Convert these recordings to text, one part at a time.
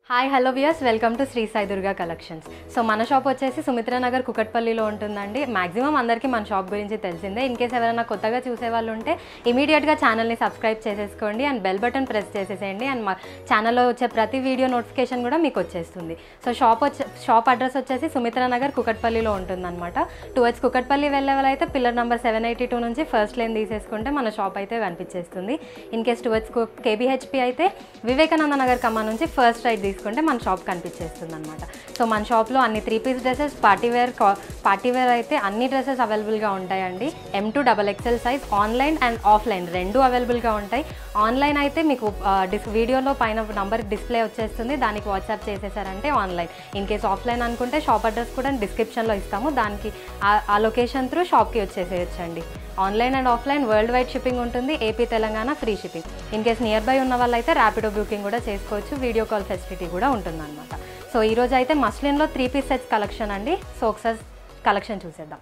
hi hello we're welcome to Shri Sai Durga collections so మన shop వచ్చేసి సుమిత్ర నగర్ కుకట్పల్లిలో ఉంటుందండి మాక్సిమం అందరికీ మన షాప్ గురించి తెలిసిందే ఇన్ కేస్ ఎవరైనా కొత్తగా చూసే వాళ్ళు ఉంటే ఇమీడియట్గా ఛానల్ని సబ్స్క్రైబ్ చేసేసుకోండి అండ్ బెల్ బటన్ ప్రెస్ చేసేసేయండి అండ్ మా ఛానల్లో వచ్చే ప్రతి వీడియో నోటిఫికేషన్ కూడా మీకు వచ్చేస్తుంది సో షాప్ వచ్చే షాప్ అడ్రస్ వచ్చేసి సుమిత్ర నగర్ కుకట్పల్లిలో ఉంటుందన్నమాట టువర్డ్స్ కుకట్పల్లి వెళ్ళే వాళ్ళైతే pillar number seven eighty two నుంచి ఫస్ట్ లైన్ తీసేసుకుంటే మన షాప్ అయితే కనిపించేస్తుంది ఇన్ కేస్ టువర్డ్స్ కేబీహెచ్పి అయితే వివేకానంద నగర్ కమ్మ నుంచి ఫస్ట్ రైట్ తీసుకుంటే మన షాప్ కనిపించేస్తుంది అనమాట సో మన షాప్లో అన్ని three piece dresses party wear party wear అయితే అన్ని డ్రెస్సెస్ అవైలబుల్గా ఉంటాయండి M to double XL size online and offline రెండు అవైలబుల్గా ఉంటాయి ఆన్లైన్ అయితే మీకు ఆ, డిస్ వీడియోలో పైన నంబర్ డిస్ప్లే వచ్చేస్తుంది దానికి వాట్సాప్ చేసేసారంటే ఆన్లైన్ ఇన్ కేస్ ఆఫ్లైన్ అనుకుంటే షాప్ అడ్రస్ కూడా డిస్క్రిప్షన్లో ఇస్తాము దానికి ఆ- ఆ లొకేషన్ త్రూ షాప్కి వచ్చేసేయచ్చండి online and offline worldwide shipping ఉంటుంది AP Telangana free shipping in case nearby ఉన్న వాళ్ళైతే ర్యాపిడో బుకింగ్ కూడా చేసుకోవచ్చు వీడియో కాల్ ఫెసిలిటీ కూడా ఉంటుందన్నమాట సో ఈరోజు అయితే మస్లిన్లో త్రీ పీస్ సెట్స్ కలెక్షన్ అండి సో ఒకసారి కలెక్షన్ చూసేద్దాం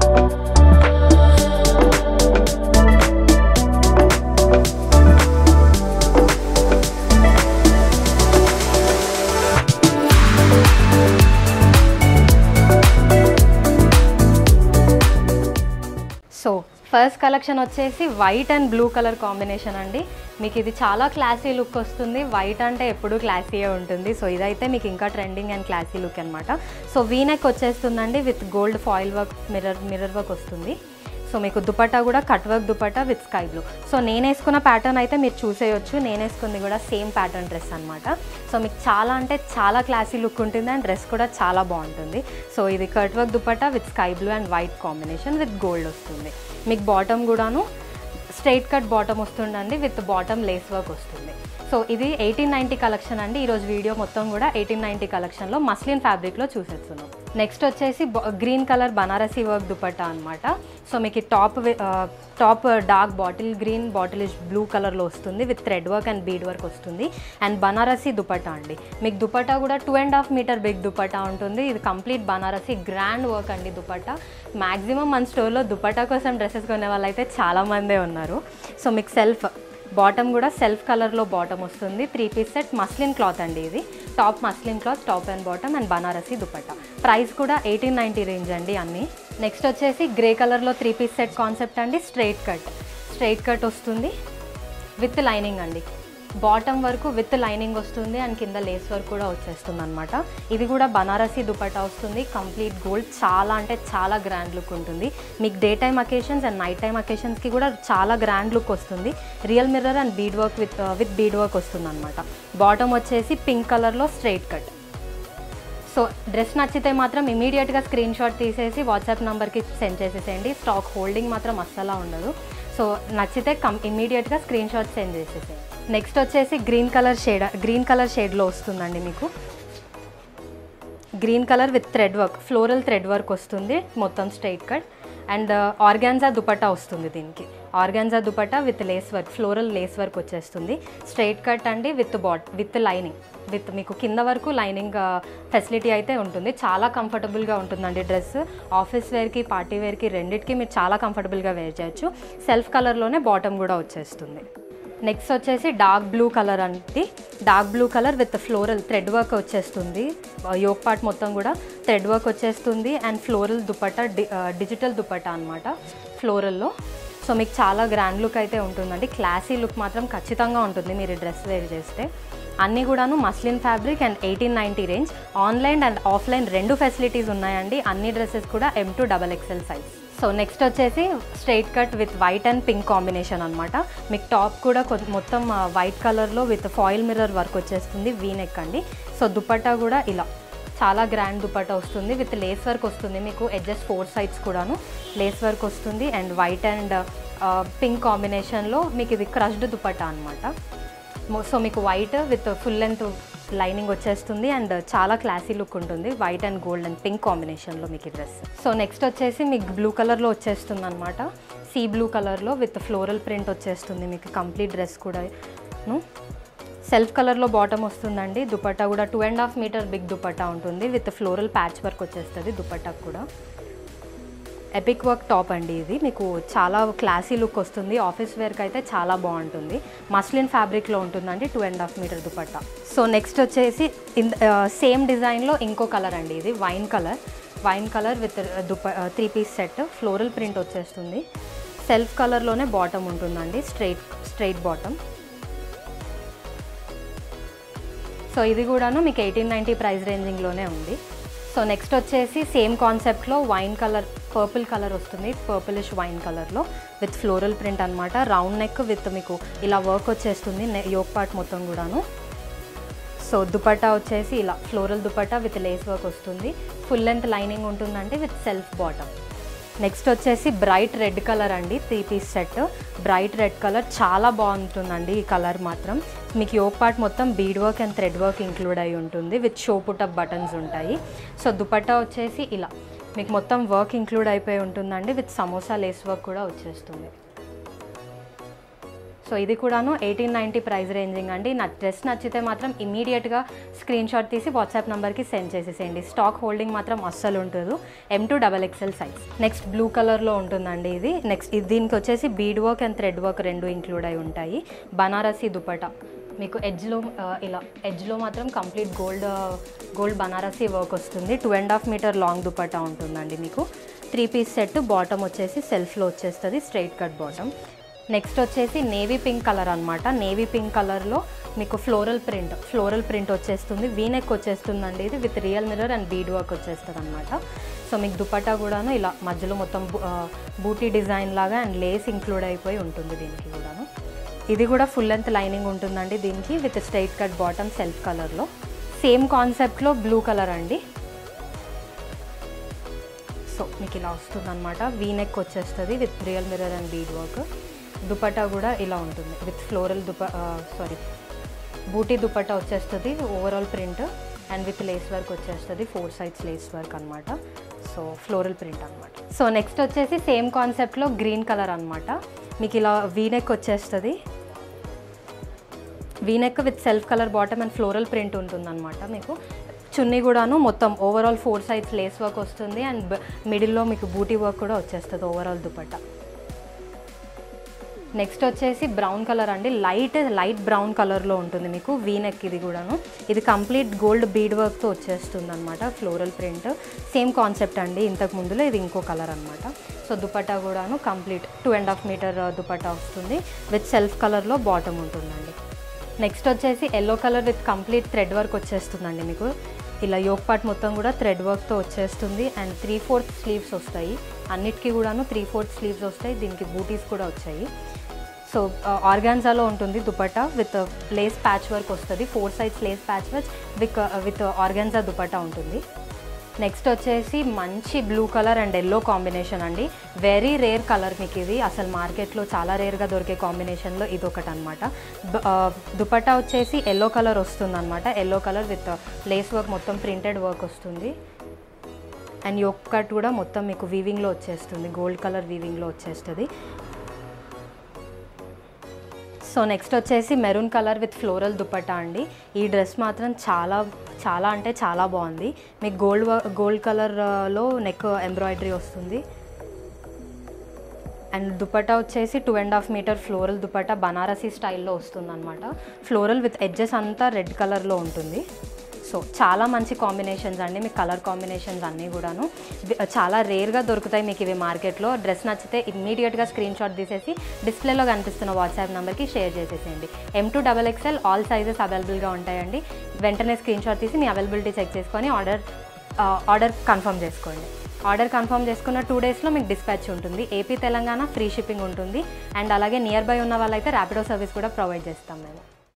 సో ఫస్ట్ కలెక్షన్ వచ్చేసి white and blue colour combination అండి మీకు ఇది చాలా క్లాసీ లుక్ వస్తుంది వైట్ అంటే ఎప్పుడు క్లాసీయే ఉంటుంది సో ఇదైతే మీకు ఇంకా ట్రెండింగ్ అండ్ క్లాసీ లుక్ అనమాట సో వీనెక్ వచ్చేస్తుందండి with gold foil work mirror mirror work వస్తుంది సో మీకు దుపట్టా కూడా cut work dupatta with sky blue so నేను వేసుకున్న ప్యాటర్న్ అయితే మీరు చూసేయొచ్చు నేను వేసుకుంది కూడా సేమ్ ప్యాటర్న్ డ్రెస్ అనమాట సో మీకు చాలా అంటే చాలా క్లాసీ లుక్ ఉంటుంది అండ్ డ్రెస్ కూడా చాలా బాగుంటుంది సో ఇది cut work dupatta with sky blue and white combination with gold వస్తుంది మీకు బాటమ్ కూడాను స్ట్రైట్ కట్ బాటమ్ వస్తుందండి విత్ బాటమ్ లేస్ వర్క్ వస్తుంది సో ఇది ఎయిటీన్ నైంటీ కలెక్షన్ అండి ఈరోజు వీడియో మొత్తం కూడా ఎయిటీన్ నైంటీ కలెక్షన్లో మస్లిన్ ఫ్యాబ్రిక్లో చూసేస్తున్నాం నెక్స్ట్ వచ్చేసి green colour Banarasi work dupatta అనమాట సో మీకు ఈ టాప్ వి- ఆ, top dark bottle green bottlish blue కలర్లో వస్తుంది with thread work and bead work వస్తుంది అండ్ బనారసీ దుపట్టా అండి మీకు దుపట్టా కూడా two and half metre big dupatta ఉంటుంది ఇది కంప్లీట్ బనారసీ గ్రాండ్ వర్క్ అండి దుపట్టా మ్యాక్సిమం మన స్టోర్లో దుపట్టా కోసం డ్రెస్సెస్ కొనే వాళ్ళైతే చాలామందే ఉన్నారు సో మీకు సెల్ఫ్ బాటమ్ కూడా సెల్ఫ్ కలర్లో బాటమ్ వస్తుంది three piece set muslin cloth అండి ఇది top muslin cloth top and bottom and Banarasi dupatta price కూడా ఎయిటీన్ నైంటీ రేంజ్ అండి అన్నీ నెక్స్ట్ వచ్చేసి గ్రే కలర్లో త్రీ పీస్ సెట్ కాన్సెప్ట్ అండి స్ట్రైట్ కట్ స్ట్రైట్ కట్ వస్తుంది విత్ లైనింగ్ అండి బాటమ్ వరకు విత్ లైనింగ్ వస్తుంది అండ్ కింద లేస్ వర్క్ కూడా వచ్చేస్తుంది అనమాట ఇది కూడా బనారసీ దుపట్టా వస్తుంది కంప్లీట్ గోల్డ్ చాలా అంటే చాలా గ్రాండ్ లుక్ ఉంటుంది మీకు day time occasions and night time అకేషన్స్కి కూడా చాలా గ్రాండ్ లుక్ వస్తుంది real mirror and bead work with with bead work వస్తుంది అనమాట బాటమ్ వచ్చేసి పింక్ కలర్లో స్ట్రైట్ కట్ సో డ్రెస్ నచ్చితే మాత్రం ఇమీడియట్గా స్క్రీన్ షాట్ తీసేసి వాట్సాప్ నెంబర్కి సెండ్ చేసేసేయండి స్టాక్ హోల్డింగ్ మాత్రం అస్సలా ఉండదు సో నచ్చితే కం ఇమీడియట్గా స్క్రీన్ షాట్ సెండ్ చేసేసేయండి నెక్స్ట్ వచ్చేసి green colour shade green colour షేడ్లో వస్తుందండి మీకు green colour with thread work floral thread work వస్తుంది మొత్తం straight cut and organza dupatta వస్తుంది దీనికి organza dupatta with lace work floral lace work వచ్చేస్తుంది స్ట్రైట్ కట్ అండి విత్ బాట్ విత్ లైనింగ్ విత్ మీకు కింద వరకు లైనింగ్ ఫెసిలిటీ అయితే ఉంటుంది చాలా కంఫర్టబుల్గా ఉంటుందండి డ్రెస్ ఆఫీస్ వేర్కి పార్టీ వేర్కి రెండింటికి మీరు చాలా కంఫర్టబుల్గా వేర్ చేయొచ్చు సెల్ఫ్ కలర్లోనే బాటమ్ కూడా వచ్చేస్తుంది నెక్స్ట్ వచ్చేసి డార్క్ బ్లూ కలర్ అంటే dark blue colour with floral thread work వచ్చేస్తుంది యోక్ పార్ట్ మొత్తం కూడా థ్రెడ్ వర్క్ వచ్చేస్తుంది అండ్ ఫ్లోరల్ దుపట్టా డి డిజిటల్ దుపట్టా అనమాట ఫ్లోరల్లో సో మీకు చాలా గ్రాండ్ లుక్ అయితే ఉంటుందండి క్లాసీ లుక్ మాత్రం ఖచ్చితంగా ఉంటుంది మీరు డ్రెస్ వేర్ చేస్తే అన్నీ కూడాను muslin fabric and eighteen ninety range online and offline రెండు ఫెసిలిటీస్ ఉన్నాయండి అన్ని డ్రెస్సెస్ కూడా M to double XL size so next వచ్చేసి straight cut with white and pink combination అనమాట మీకు టాప్ కూడా కొ- మొత్తం వైట్ కలర్లో విత్ ఫాయిల్ మిర్రర్ వర్క్ వచ్చేస్తుంది వీనెక్ అండి సో దుపట్టా కూడా ఇలా చాలా గ్రాండ్ దుపట్టా వస్తుంది విత్ లేస్ వర్క్ వస్తుంది మీకు ఎడ్జెస్ ఫోర్ సైడ్స్ కూడాను లేస్ వర్క్ వస్తుంది అండ్ వైట్ అండ్ పింక్ కాంబినేషన్లో మీకు ఇది క్రష్డ్ దుపట్టా అనమాట సో మీకు white with full length lining వచ్చేస్తుంది అండ్ చాలా క్లాసీ లుక్ ఉంటుంది white and gold and pink కాంబినేషన్లో మీకు ఈ డ్రెస్ సో నెక్స్ట్ వచ్చేసి మీకు బ్లూ కలర్లో వచ్చేస్తుంది అనమాట సీ బ్లూ కలర్లో విత్ ఫ్లోరల్ ప్రింట్ వచ్చేస్తుంది మీకు కంప్లీట్ డ్రెస్ కూడా సెల్ఫ్ కలర్లో బాటమ్ వస్తుందండి దుపట్టా కూడా two and half metre big dupatta ఉంటుంది విత్ ఫ్లోరల్ ప్యాచ్ వర్క్ వచ్చేస్తుంది దుపట్టా కూడా ఎపిక్ వర్క్ టాప్ అండి ఇది మీకు చాలా క్లాసీ లుక్ వస్తుంది ఆఫీస్ వేర్కి అయితే చాలా బాగుంటుంది మస్లిన్ ఫ్యాబ్రిక్లో ఉంటుందండి two and half metre dupatta so next వచ్చేసి ఇన్ సేమ్ డిజైన్లో ఇంకో కలర్ అండి ఇది wine colour wine colour with దుప three piece set floral print వచ్చేస్తుంది సెల్ఫ్ కలర్లోనే బాటమ్ ఉంటుందండి స్ట్రైట్ స్ట్రైట్ బాటమ్ సో ఇది కూడాను మీకు ఎయిటీన్ నైంటీ ప్రైస్ రేంజింగ్లోనే ఉంది సో నెక్స్ట్ వచ్చేసి సేమ్ కాన్సెప్ట్లో వైన్ కలర్ పర్పుల్ కలర్ వస్తుంది పర్పులిష్ వైన్ కలర్లో విత్ ఫ్లోరల్ ప్రింట్ అనమాట రౌండ్ నెక్ విత్ మీకు ఇలా వర్క్ వచ్చేస్తుంది యోక్ పార్ట్ మొత్తం కూడాను సో దుపట్టా వచ్చేసి ఇలా floral dupatta with lace work వస్తుంది ఫుల్ లెంత్ లైనింగ్ ఉంటుందండి విత్ సెల్ఫ్ బాటమ్ నెక్స్ట్ వచ్చేసి బ్రైట్ రెడ్ కలర్ అండి three piece set bright red colour చాలా బాగుంటుందండి ఈ కలర్ మాత్రం మీకు యోక్ పార్ట్ మొత్తం bead work and thread work include అయి ఉంటుంది విత్ షో పుటప్ బటన్స్ ఉంటాయి సో దుపట్టా వచ్చేసి ఇలా మీకు మొత్తం వర్క్ ఇంక్లూడ్ అయిపోయి ఉంటుందండి విత్ సమోసా లేస్ వర్క్ కూడా వచ్చేస్తుంది సో ఇది కూడాను ఎయిటీన్ నైంటీ ప్రైస్ రేంజింగ్ అండి నా డ్రెస్ నచ్చితే మాత్రం ఇమీడియట్గా స్క్రీన్ షాట్ తీసి వాట్సాప్ నెంబర్కి సెండ్ చేసేసేయండి స్టాక్ హోల్డింగ్ మాత్రం అస్సలు ఉంటుంది M to double XL size next blue కలర్లో ఉంటుందండి ఇది నెక్స్ట్ ఇది దీనికి వచ్చేసి bead work and thread work రెండు ఇంక్లూడ్ అయి ఉంటాయి బనారసి దుపటా మీకు ఎడ్జ్లో ఇలా ఎడ్జ్లో మాత్రం complete gold gold Banarasi work వస్తుంది two and half metre long dupatta ఉంటుందండి మీకు త్రీ పీస్ సెట్ బాటమ్ వచ్చేసి సెల్ఫ్లో వచ్చేస్తుంది స్ట్రైట్ కట్ బాటమ్ నెక్స్ట్ వచ్చేసి నేవీ పింక్ కలర్ అనమాట నేవీ పింక్ కలర్లో మీకు ఫ్లోరల్ ప్రింట్ ఫ్లోరల్ ప్రింట్ వచ్చేస్తుంది వీనెక్ వచ్చేస్తుందండి ఇది with real mirror and bead work వచ్చేస్తుంది అనమాట సో మీకు దుపట్టా కూడాను ఇలా మధ్యలో మొత్తం బూటీ డిజైన్ లాగా అండ్ లేస్ ఇంక్లూడ్ అయిపోయి ఉంటుంది దీనికి కూడాను ఇది కూడా ఫుల్ లెంత్ లైనింగ్ ఉంటుందండి దీనికి with straight cut bottom self కలర్లో సేమ్ కాన్సెప్ట్లో బ్లూ కలర్ అండి సో మీకు ఇలా వస్తుంది అనమాట వీనెక్ వచ్చేస్తుంది with real mirror and bead work dupatta కూడా ఇలా ఉంటుంది విత్ ఫ్లోరల్ దుప సారీ బూటీ దుపట్టా వచ్చేస్తుంది overall print and with lace work వచ్చేస్తుంది ఫోర్ సైడ్స్ లేస్ వర్క్ అనమాట సో ఫ్లోరల్ ప్రింట్ అనమాట సో నెక్స్ట్ వచ్చేసి సేమ్ కాన్సెప్ట్లో గ్రీన్ కలర్ అనమాట మీకు ఇలా వీనెక్ వచ్చేస్తుంది V neck with self colour bottom and floral print ఉంటుందన్నమాట మీకు చున్నీ కూడాను మొత్తం overall four sides lace work వస్తుంది అండ్ మిడిల్లో మీకు బూటీ వర్క్ కూడా వచ్చేస్తుంది ఓవరాల్ దుపట్టా నెక్స్ట్ వచ్చేసి బ్రౌన్ కలర్ అండి లైట్ లైట్ బ్రౌన్ కలర్లో ఉంటుంది మీకు వీనెక్ ఇది కూడాను ఇది కంప్లీట్ గోల్డ్ బీడ్ వర్క్తో వచ్చేస్తుంది అనమాట ఫ్లోరల్ ప్రింట్ సేమ్ కాన్సెప్ట్ అండి ఇంతకు ముందులో ఇది ఇంకో కలర్ అనమాట సో దుపట్టా కూడాను complete two and half metre dupatta వస్తుంది విత్ సెల్ఫ్ కలర్లో బాటమ్ ఉంటుందండి నెక్స్ట్ వచ్చేసి yellow colour with complete thread work వచ్చేస్తుందండి మీకు ఇలా యోక్ పార్ట్ మొత్తం కూడా థ్రెడ్ వర్క్తో వచ్చేస్తుంది అండ్ త్రీ ఫోర్త్ స్లీవ్స్ వస్తాయి అన్నిటికీ కూడాను త్రీ ఫోర్త్ స్లీవ్స్ వస్తాయి దీనికి బూటీస్ కూడా వచ్చాయి సో ఆర్గాన్జాలో ఉంటుంది dupatta with lace patch work వస్తుంది four sides lace patch work with with organza dupatta ఉంటుంది నెక్స్ట్ వచ్చేసి మంచి blue colour and yellow combination అండి వెరీ రేర్ కలర్ మీకు ఇది అసలు మార్కెట్లో చాలా రేర్గా దొరికే కాంబినేషన్లో ఇది ఒకటి అనమాట దుపట్టా వచ్చేసి ఎల్లో కలర్ వస్తుంది అనమాట yellow colour with lace work మొత్తం ప్రింటెడ్ వర్క్ వస్తుంది అండ్ యొక్ కట్ కూడా మొత్తం మీకు వీవింగ్లో వచ్చేస్తుంది గోల్డ్ కలర్ వీవింగ్లో వచ్చేస్తుంది సో నెక్స్ట్ వచ్చేసి maroon colour with floral dupatta అండి ఈ డ్రెస్ మాత్రం చాలా చాలా అంటే చాలా బాగుంది మీకు గోల్డ్ గోల్డ్ కలర్లో నెక్ ఎంబ్రాయిడరీ వస్తుంది అండ్ దుపట్టా వచ్చేసి two and half metre floral dupatta Banarasi స్టైల్లో వస్తుంది అనమాట ఫ్లోరల్ విత్ ఎడ్జెస్ అంతా రెడ్ కలర్లో ఉంటుంది సో చాలా మంచి కాంబినేషన్స్ అండి మీకు కలర్ కాంబినేషన్స్ అన్నీ కూడాను వి- చాలా రేర్గా దొరుకుతాయి మీకు ఇవి మార్కెట్లో డ్రెస్ నచ్చితే ఇమ్మీడియట్గా స్క్రీన్ షాట్ తీసేసి డిస్ప్లేలో కనిపిస్తున్న వాట్సాప్ నెంబర్కి షేర్ చేసేసేయండి M to double XL all sizes అవైలబుల్గా ఉంటాయండి వెంటనే స్క్రీన్ షాట్ తీసి మీ అవైలబిలిటీ చెక్ చేసుకొని ఆర్డర్ ఆర్డర్ కన్ఫర్మ్ చేసుకోండి ఆర్డర్ కన్ఫర్మ్ చేసుకున్న టూ డేస్లో మీకు డిస్పాచ్ ఉంటుంది ఏపీ తెలంగాణ ఫ్రీ షిప్పింగ్ ఉంటుంది అండ్ అలాగే నియర్ బై ఉన్న వాళ్ళైతే ర్యాపిడో సర్వీస్ కూడా ప్రొవైడ్ చేస్తాం మేము